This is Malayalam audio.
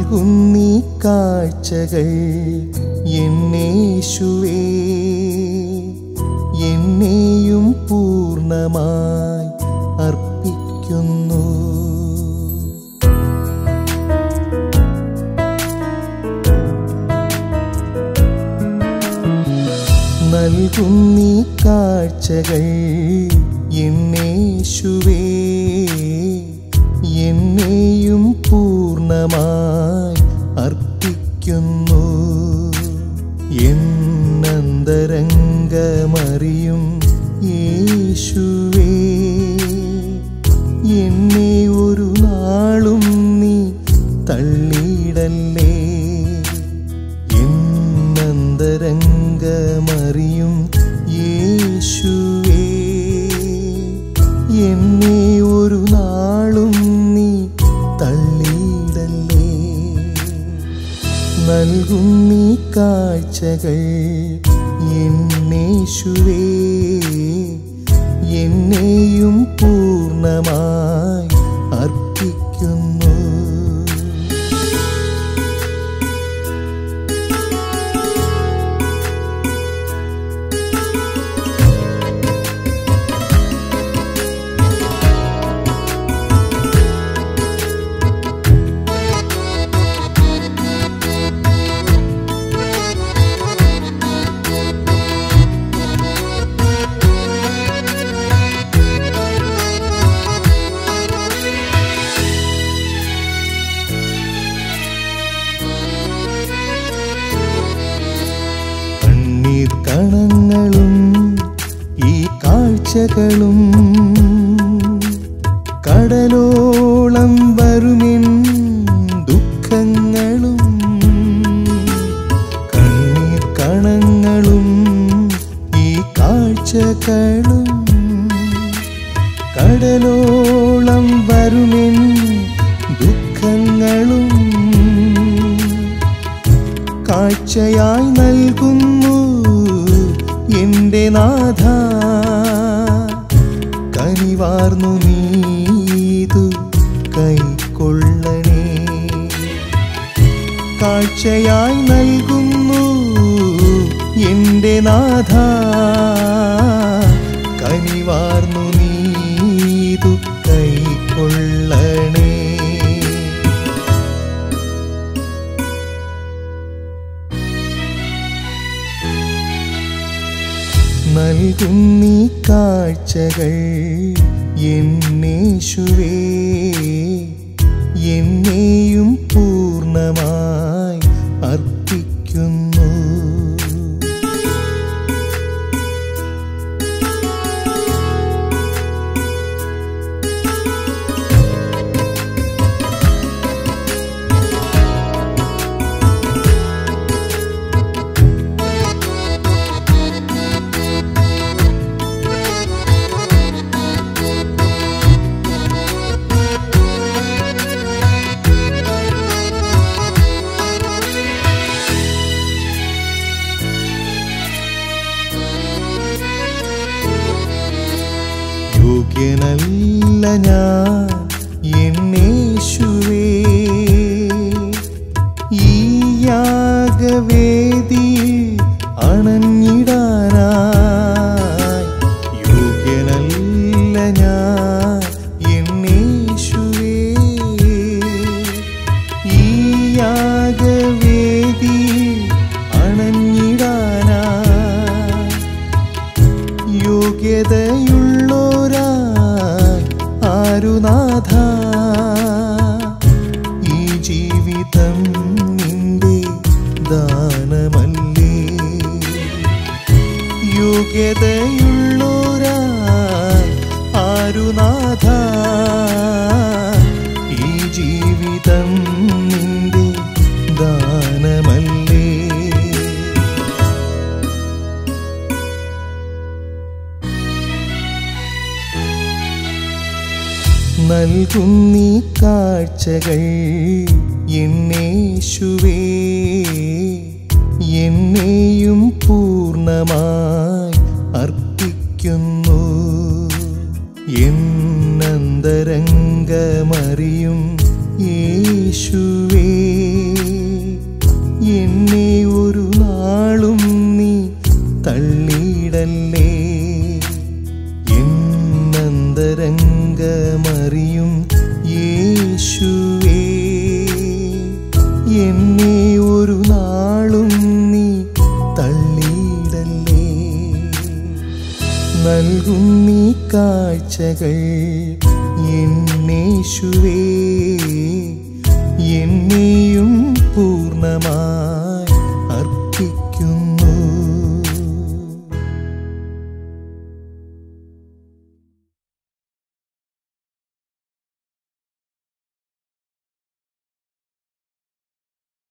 നൽകുന്നീ കാഴ്ചകൾ എന്നേശുവേ എന്നെയും പൂർണ്ണമായി അർപ്പിക്കുന്നു നൽകുന്നീ കാഴ്ചകൾ എന്നേശുവേ എന്നെയും പൂർണ്ണമായി അർപ്പിക്കുന്നു എന്നന്തരംഗമറിയും യേശുവേ എന്നെ ഒരു നാളും നീ തള്ളിയിടല്ലേ എന്നന്തരംഗമറിയും യേശുവേ എന്നെ ഒരു നാളും നീ തള്ളിയിടല്ലേ നൽകുന്നീ കാഴ്ചകൾ എന്നേശുവേ എന്നെയും പൂർണ്ണമായി അർപ്പിക്കുന്നു കണ്ണീർ കണങ്ങളും ഈ കാഴ്ചകളും കടലോളം വരുമെൻ ദുഃഖങ്ങളും കണ്ണീർ കണങ്ങളും ഈ കാഴ്ചകളും കടലോളം വരുമെൻ ദുഃഖങ്ങളും കാഴ്ചയായി നൽകുന്നു എൻ്റെ നാഥ കനിവാർന്നു നീതു കൈക്കൊള്ളണേ കാഴ്ചയായി നൽകുന്നു എൻ്റെ നാഥ കനിവാർന്നു നീതു കൈക്കൊള്ളണേ നൽകുന്നീ കാഴ്ചകൾ എന്നേശുവേ എന്നെയും പൂർണ്ണമായി അർപ്പിക്കുന്നു യോഗ്യനല്ല ഞാൻ എന്നേശുവേ ഈ യാഗവേദിയിൽ അണഞ്ഞിടാനായി യോഗ്യനല്ല ഞാൻ എന്നേശുവേ ഈ യാഗവേദിയിൽ അണഞ്ഞിടാനായി യോഗ്യതയുള്ളോരായി ആരുനാഥ ഈ ജീവിതം നിന്റെ ദാനമല്ലേ യോഗ്യതയുള്ളോരായി ആരുനാഥ ഈ ജീവിതം നിന്റെ ദാനമല്ലേ നൽകുന്നീ കാഴ്ചകൾ എന്നേശുവേ എന്നെയും പൂർണ്ണമായി അർപ്പിക്കുന്നു എന്നന്തരംഗമറിയും യേശുവേ അന്തരംഗമറിയും യേശുവേ എന്നെ ഒരു നാളും നീ തള്ളിയിടല്ലേ നൽകും നീ കാഴ്ചകൾ എന്നേശുവേ